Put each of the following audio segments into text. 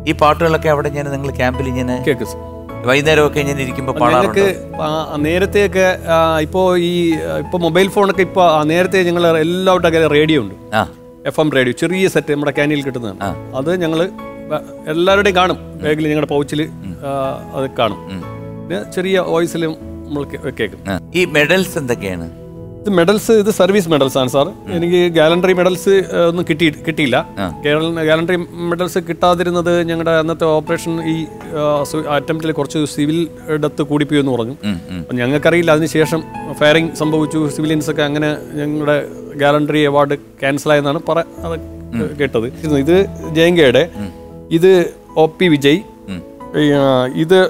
ഈ പാട്ടുകളൊക്കെ അവിടെ ഞാൻ നിങ്ങൾ ക്യാമ്പിൽ ഇങ്ങനെ കേക്ക് സർ വൈകുന്നേരമൊക്കെ ഇങ്ങനെ ഇരിക്കുമ്പോൾ പാടാറുണ്ട് ഞങ്ങൾക്ക് നേരത്തെയൊക്കെ ആ, ഇപ്പോ ഈ ഇപ്പൊ മൊബൈൽ ഫോണൊക്കെ ഇപ്പൊ ആ, നേരത്തെ ഞങ്ങൾ എല്ലാവരുടെ റേഡിയോ ഉണ്ട് ആ എഫ് എം റേഡിയോ ചെറിയ സെറ്റ് നമ്മുടെ ക്യാനിൽ കിട്ടുന്നതാണ് ആ. അത് ഞങ്ങൾ എല്ലാവരുടെയും കാണും ബാഗിൽ ഞങ്ങളുടെ പൗച്ചിൽ അത് കാണും പിന്നെ ചെറിയ വോയിസിലും നമ്മൾ കേ- കേൾക്കും ആ. ഈ മെഡൽസ് എന്തൊക്കെയാണ് ഇത് മെഡൽസ് ഇത് സർവീസ് മെഡൽസ് ആണ് സാർ എനിക്ക് ഗാലണ്ടറി മെഡൽസ് ഒന്നും കിട്ടി കിട്ടിയില്ല ഗാലണ്ടറി മെഡൽസ് കിട്ടാതിരുന്നത് ഞങ്ങളുടെ അന്നത്തെ ഓപ്പറേഷൻ ഈ അറ്റംപ്റ്റിൽ കുറച്ച് സിവിൽ ഇടത്ത് കൂടിപ്പോയി എന്ന് പറഞ്ഞു ഉം, ഉം. അപ്പം ഞങ്ങൾക്കറിയില്ല അതിനുശേഷം ഫയറിംഗ് സംഭവിച്ചു സിവിലിയൻസ് ഒക്കെ അങ്ങനെ ഞങ്ങളുടെ ഗാലണ്ടറി അവാർഡ് ക്യാൻസൽ ആയെന്നാണ് പറ അത് കേട്ടത് ഇത് ജയങ്കയുടെ ഇത് ഒ പി വിജയ് ഉം. ഈ, ആ, ഇത്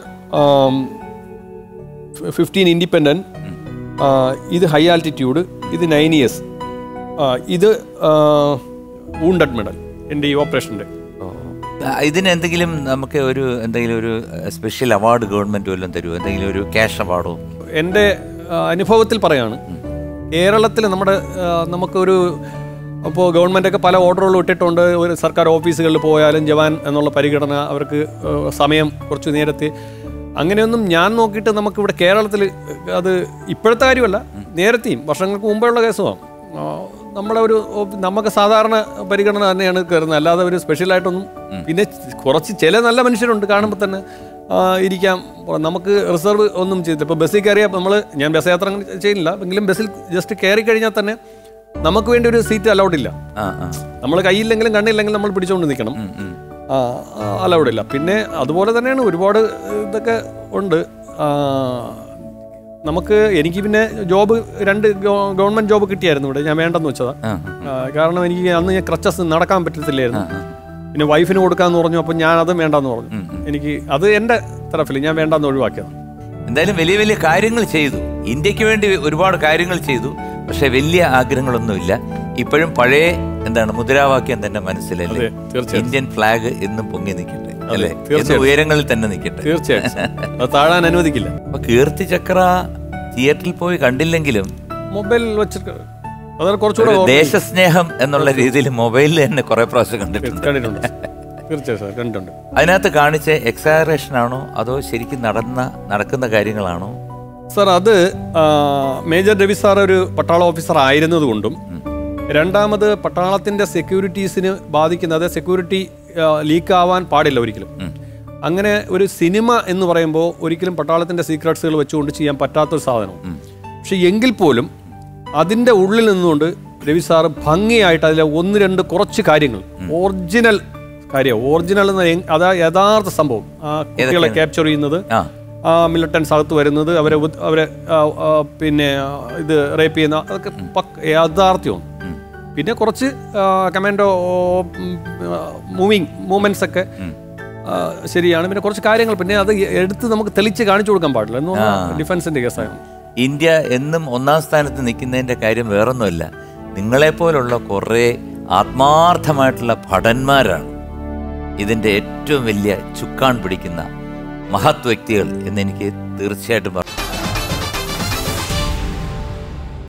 ഫിഫ്റ്റീൻ ഇൻഡിപെൻഡൻറ്റ് ഇത് ഹൈ ആൾട്ടിറ്റ്യൂഡ് ഇത് നയൻ ഇയേഴ്സ് ഇത് വൂണ്ടഡ് മെഡൽ എൻ്റെ ഈ ഓപ്പറേഷൻ്റെ ആ, ഇതിന് എന്തെങ്കിലും നമുക്ക് ഒരു എന്തെങ്കിലും ഒരു സ്പെഷ്യൽ അവാർഡ് ഗവൺമെന്റ് വല്ലതും തരുമോ എന്തെങ്കിലും ഒരു ക്യാഷ് അവാർഡോ എൻ്റെ ആ, അനുഭവത്തിൽ പറയാണ് കേരളത്തിൽ നമ്മുടെ ആ, നമുക്കൊരു അപ്പോൾ ഗവൺമെൻറ്റൊക്കെ പല ഓർഡറുകളും ഇട്ടിട്ടുണ്ട് ഒരു സർക്കാർ ഓഫീസുകളിൽ പോയാലും ജവാൻ എന്നുള്ള പരിഗണന അവർക്ക് ആ, സമയം കുറച്ച് നേരത്തെ അങ്ങനെയൊന്നും ഞാൻ നോക്കിയിട്ട് നമുക്കിവിടെ കേരളത്തിൽ അത് ഇപ്പോഴത്തെ കാര്യമല്ല നേരത്തെയും വർഷങ്ങൾക്ക് മുമ്പുള്ള കേസുമാണ് ആ, നമ്മളെ ഒരു ഓ- നമുക്ക് സാധാരണ പരിഗണന തന്നെയാണ് കയറുന്നത് അല്ലാതെ ഒരു സ്പെഷ്യലായിട്ടൊന്നും പിന്നെ കുറച്ച് ചില നല്ല മനുഷ്യരുണ്ട് കാണുമ്പോൾ തന്നെ ആ, ഇരിക്കാം നമുക്ക് റിസർവ് ഒന്നും ചെയ്തില്ല ഇപ്പോൾ ബസ്സിൽ കയറിയാൽ നമ്മൾ ഞാൻ ബസ് യാത്ര അങ്ങനെ ചെയ്യുന്നില്ല എങ്കിലും ബസ്സിൽ ജസ്റ്റ് കയറി കഴിഞ്ഞാൽ തന്നെ നമുക്ക് വേണ്ടി ഒരു സീറ്റ് അലൗഡ് ഇല്ല ആ ആ നമ്മൾ കയ്യില്ലെങ്കിലും കണ്ണില്ലെങ്കിലും നമ്മൾ പിടിച്ചുകൊണ്ട് നിൽക്കണം ഉം, ഉം. അലൗഡ് ഇല്ല പിന്നെ അതുപോലെ തന്നെയാണ് ഒരുപാട് ഇതൊക്കെ ഉണ്ട് ആ, നമുക്ക് എനിക്ക് പിന്നെ ജോബ് രണ്ട് ഗവൺമെന്റ് ജോബ് കിട്ടിയായിരുന്നു ഇവിടെ ഞാൻ വേണ്ടെന്ന് വെച്ചതാ ആ, ആ, കാരണം എനിക്ക് അന്ന് ഞാൻ ക്രച്ചസ് നടക്കാൻ പറ്റത്തില്ലായിരുന്നു പിന്നെ വൈഫിന് കൊടുക്കാന്ന് പറഞ്ഞു അപ്പോൾ ഞാൻ അതും വേണ്ടെന്ന് പറഞ്ഞു എനിക്ക് അത് എൻ്റെ തരഫിൽ ഞാൻ വേണ്ടെന്ന് ഒഴിവാക്കിയത് എന്തായാലും വലിയ വലിയ കാര്യങ്ങൾ ചെയ്തു ഇന്ത്യക്ക് വേണ്ടി ഒരുപാട് കാര്യങ്ങൾ ചെയ്തു പക്ഷെ വലിയ ആഗ്രഹങ്ങളൊന്നുമില്ല ഇപ്പോഴും പഴയ എന്താണ് മുദ്രാവാക്യം തന്നെ മനസ്സിലല്ലേ അതെ, തീർച്ചയായും. ഇന്ത്യൻ ഫ്ലാഗ് എന്നും പൊങ്ങി നിൽക്കട്ടെ അല്ലേ തീർച്ചയായും. എന്നും ഉയരങ്ങളിൽ തന്നെ നിൽക്കട്ടെ തീർച്ചയായിട്ടും അത് താഴാൻ അനുവദിക്കില്ല അപ്പൊ കീർത്തി ചക്ര തിയേറ്ററിൽ പോയി കണ്ടില്ലെങ്കിലും മൊബൈൽ വെച്ചിട്ട് അതാണ് കുറച്ചുകൂടെ ഒരു ഓർമ്മ- ദേശസ്നേഹം എന്നുള്ള രീതിയിൽ മൊബൈലിൽ തന്നെ കുറെ പ്രാവശ്യം കണ്ടിട്ടുണ്ട് കണ്ടിട്ടുണ്ട് തീർച്ചയായും സാർ കണ്ടിട്ടുണ്ട് അതിനകത്ത് കാണിച്ച എക്സാറേഷൻ ആണോ അതോ ശരിക്കും നടന്ന നടക്കുന്ന കാര്യങ്ങളാണോ സാർ അത് ആ, മേജർ രവി സാർ ഒരു പട്ടാള ഓഫീസർ ആയിരുന്നതുകൊണ്ടും രണ്ടാമത് പട്ടാളത്തിന്റെ സെക്യൂരിറ്റീസിന് ബാധിക്കുന്ന അതായത് സെക്യൂരിറ്റി ലീക്ക് ആവാൻ പാടില്ല ഒരിക്കലും അങ്ങനെ ഒരു സിനിമ എന്ന് പറയുമ്പോൾ ഒരിക്കലും പട്ടാളത്തിന്റെ സീക്രട്സുകൾ വെച്ചുകൊണ്ട് ചെയ്യാൻ പറ്റാത്തൊരു സാധനമാണ് പക്ഷെ എങ്കിൽ പോലും അതിന്റെ ഉള്ളിൽ നിന്നുകൊണ്ട് രവി സാറ് ഭംഗിയായിട്ട് അതിലെ ഒന്ന് രണ്ട് കുറച്ച് കാര്യങ്ങൾ ഒറിജിനൽ കാര്യം ഒറിജിനൽ എന്ന എങ്- അതാ യഥാർത്ഥ സംഭവം ആ കുട്ടികളെ ക്യാപ്ചർ ചെയ്യുന്നത് ആ ആ മിലിറ്റൻസ് അകത്ത് വരുന്നത് അവരെ ഉപ- അവരെ ആ, ആ, പിന്നെ ആ, ഇത് റേപ്പ് ചെയ്യുന്ന അതൊക്കെ പക്ക യാഥാർത്ഥ്യമാണ് പിന്നെ കുറച്ച് കമാൻഡോ മൂവിങ് മൂവ്മെന്റ്സ് ഒക്കെ ആ, ശരിയാണ് പിന്നെ കുറച്ച് കാര്യങ്ങൾ പിന്നെ അത് എടുത്ത് നമുക്ക് തെളിച്ച് കാണിച്ചു കൊടുക്കാൻ പാടില്ല എന്ന് പറഞ്ഞാൽ ഡിഫൻസിന്റെ കേസാണ് ഇന്ത്യ എന്നും ഒന്നാം സ്ഥാനത്ത് നിൽക്കുന്നതിൻ്റെ കാര്യം വേറൊന്നുമല്ല നിങ്ങളെപ്പോലുള്ള കുറേ ആത്മാർത്ഥമായിട്ടുള്ള ഭടന്മാരാണ് ഇതിൻ്റെ ഏറ്റവും വലിയ ചുക്കാൻ പിടിക്കുന്ന മഹത് വ്യക്തികൾ എന്നെനിക്ക് തീർച്ചയായിട്ടും പറയാം